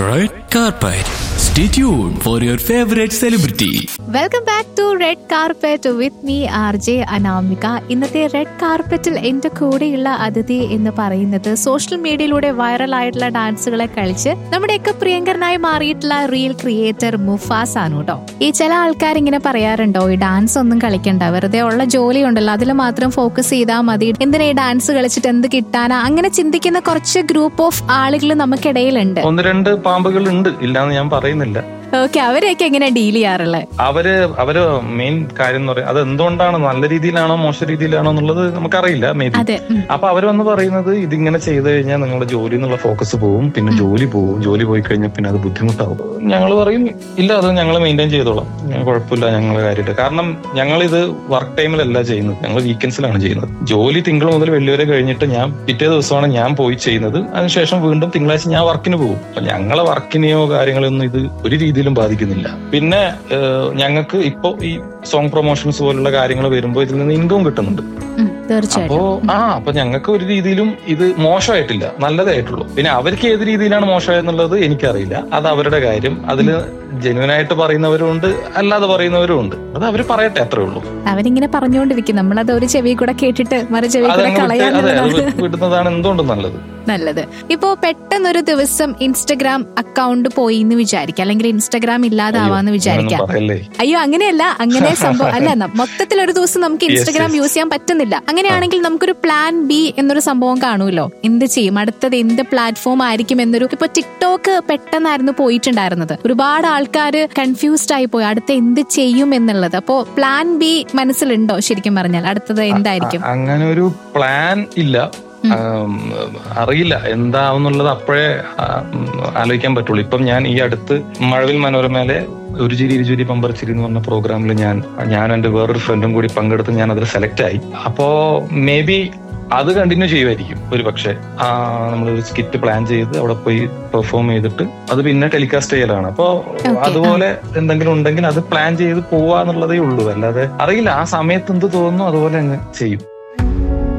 Red carpet. Stay tuned for your favorite celebrity. Welcome back to red carpet with me R J Anamika ഇന്നത്തെ red കാർപ്പറ്റിൽ എന്റെ കൂടെയുള്ള അതിഥി എന്ന് പറയുന്നത് സോഷ്യൽ മീഡിയയിലൂടെ വൈറൽ ആയിട്ടുള്ള ഡാൻസുകളെ കളിച്ച് നമ്മുടെയൊക്കെ പ്രിയങ്കരനായി മാറിയിട്ടുള്ള റിയൽ ക്രിയേറ്റർ മുഫാസ് ആണ് കേട്ടോ ഈ ചില ആൾക്കാർ ഇങ്ങനെ പറയാറുണ്ടോ ഈ ഡാൻസ് ഒന്നും കളിക്കണ്ട വെറുതെ ഉള്ള ജോലി ഉണ്ടല്ലോ അതിൽ മാത്രം ഫോക്കസ് ചെയ്താൽ മതി എന്തിനാ ഈ ഡാൻസ് കളിച്ചിട്ട് എന്ത് കിട്ടാനാ അങ്ങനെ ചിന്തിക്കുന്ന കുറച്ച് ഗ്രൂപ്പ് ഓഫ് ആളുകൾ നമുക്കിടയിലുണ്ട് ഒന്ന് രണ്ട് പാമ്പുകൾ ഉണ്ട് ഇല്ലാന്ന് ഞാൻ പറയുന്നില്ല ഓക്കെ അവരെയൊക്കെ എങ്ങനെ ഡീൽ ചെയ്യാറുള്ളത് അവര് അവര് മെയിൻ കാര്യം എന്ന് പറയുന്നത് അത് എന്തുകൊണ്ടാണ് നല്ല രീതിയിലാണോ മോശം രീതിയിലാണോ എന്നുള്ളത് നമുക്കറിയില്ല മേ ബി അതെ ഉം. അപ്പൊ അവർ വന്ന് പറയുന്നത് ഇതിങ്ങനെ ചെയ്തു കഴിഞ്ഞാൽ നിങ്ങളുടെ ജോലി എന്നുള്ള ഫോക്കസ് പോവും പിന്നെ ജോലി പോവും ജോലി പോയി കഴിഞ്ഞാൽ പിന്നെ അത് ബുദ്ധിമുട്ടാവും ഞങ്ങൾ പറയും ഇല്ല അത് ഞങ്ങൾ മെയിൻറ്റെയിൻ ചെയ്തോളാം ഞങ്ങൾ കുഴപ്പമില്ല ഞങ്ങളെ കാര്യമായിട്ട് കാരണം ഞങ്ങൾ ഇത് വർക്ക് ടൈമിലല്ല ചെയ്യുന്നത് ഞങ്ങൾ വീക്കെൻഡ്സിലാണ് ചെയ്യുന്നത് ജോലി തിങ്കൾ മുതൽ വെള്ളി വരെ കഴിഞ്ഞിട്ട് ഞാൻ പിറ്റേ ദിവസമാണ് ഞാൻ പോയി ചെയ്യുന്നത് അതിനുശേഷം വീണ്ടും തിങ്കളാഴ്ച ഞാൻ വർക്കിന് പോകും അപ്പൊ ഞങ്ങളെ വർക്കിനെയോ കാര്യങ്ങളൊന്നും ഇത് ഒരു രീതിയിലും ബാധിക്കുന്നില്ല പിന്നെ ഞങ്ങൾക്ക് ഇപ്പോ ഈ സോങ് പ്രൊമോഷൻസ് പോലുള്ള കാര്യങ്ങൾ വരുമ്പോൾ ഇതിൽ നിന്ന് ഇൻകം കിട്ടുന്നുണ്ട് ഉം, തീർച്ചയായിട്ടും അപ്പോ ആ അപ്പൊ ഞങ്ങൾക്ക് ഒരു രീതിയിലും ഇത് മോശമായിട്ടില്ല നല്ലതായിട്ടുള്ളൂ പിന്നെ അവർക്ക് ഏത് രീതിയിലാണ് മോശമായെന്നുള്ളത് എനിക്കറിയില്ല അത് അവരുടെ കാര്യം അതില് ജെന്യൂനായിട്ട് പറയുന്നവരും ഉണ്ട് അല്ലാതെ പറയുന്നവരും ഉണ്ട് അത് അവര് പറയട്ടെ അത്രേ ഉള്ളൂ അവരിങ്ങനെ പറഞ്ഞുകൊണ്ടിരിക്കും നമ്മളത് ഒരു ചെവി കൂടെ കേട്ടിട്ട് മറു ചെവി കൂടെ അതങ്ങ് വിട്ട് അതെ അത് കളയാന്നുള്ളതാണ് വിടുന്നതാണ് എന്തുകൊണ്ടും നല്ലത് നല്ലത് ഇപ്പോ പെട്ടെന്നൊരു ദിവസം ഇൻസ്റ്റഗ്രാം അക്കൗണ്ട് പോയി എന്ന് വിചാരിക്കാം അല്ലെങ്കിൽ ഇൻസ്റ്റഗ്രാം ഇല്ലാതാവാന്ന് വിചാരിക്കാം അങ്ങനൊന്നും പറയല്ലേ അയ്യോ അങ്ങനെയല്ല അങ്ങനെ സംഭവം അല്ല ന- മൊത്തത്തിൽ ഒരു ദിവസം നമുക്ക് ഇൻസ്റ്റഗ്രാം യൂസ് ചെയ്യാൻ പറ്റുന്നില്ല അങ്ങനെയാണെങ്കിൽ നമുക്കൊരു പ്ലാൻ ബി എന്നൊരു സംഭവം കാണുമല്ലോ എന്ത് ചെയ്യും അടുത്തത് എന്ത് പ്ലാറ്റ്ഫോം ആയിരിക്കും എന്നൊരു ഇപ്പൊ ടിക്ടോക്ക് പെട്ടെന്നായിരുന്നു പോയിട്ടുണ്ടായിരുന്നത് ഒരുപാട് ആൾക്കാർ കൺഫ്യൂസ്ഡ് ആയി പോയി അടുത്ത എന്ത് ചെയ്യും എന്നുള്ളത് അപ്പോ പ്ലാൻ ബി മനസ്സിലുണ്ടോ ശരിക്കും പറഞ്ഞാൽ അടുത്തത് എന്തായിരിക്കും അ- അങ്ങനെ ഒരു പ്ലാൻ ഇല്ല ആം, അറിയില്ല എന്താവുന്നുള്ളത് അപ്പോഴേ ആ, ഉം, ആലോചിക്കാൻ പറ്റുള്ളൂ ഇപ്പം ഞാൻ ഈ അടുത്ത് മഴവിൽ മനോരമയിലെ ഒരു ചിരി ഇരുചിരി പമ്പർച്ചിരി എന്ന് പറഞ്ഞ പ്രോഗ്രാമിൽ ഞാൻ ഞാനും എന്റെ വേറൊരു ഫ്രണ്ടും കൂടി പങ്കെടുത്ത് ഞാൻ അതിൽ സെലക്ട് ആയി അപ്പോ മേ ബി അത് കണ്ടിന്യൂ ചെയ്യുമായിരിക്കും ഒരു പക്ഷേ നമ്മളൊരു സ്കിറ്റ് പ്ലാൻ ചെയ്ത് അവിടെ പോയി പെർഫോം ചെയ്തിട്ട് അത് പിന്നെ ടെലികാസ്റ്റ് ചെയ്യലാണ് അപ്പോ അതുപോലെ എന്തെങ്കിലും ഉണ്ടെങ്കിൽ അത് പ്ലാൻ ചെയ്ത് പോവാന്നുള്ളതേ ഉള്ളൂ അല്ലാതെ അറിയില്ല ആ സമയത്ത് എന്ത് തോന്നുന്നു അതുപോലെ അങ്ങ് ചെയ്യും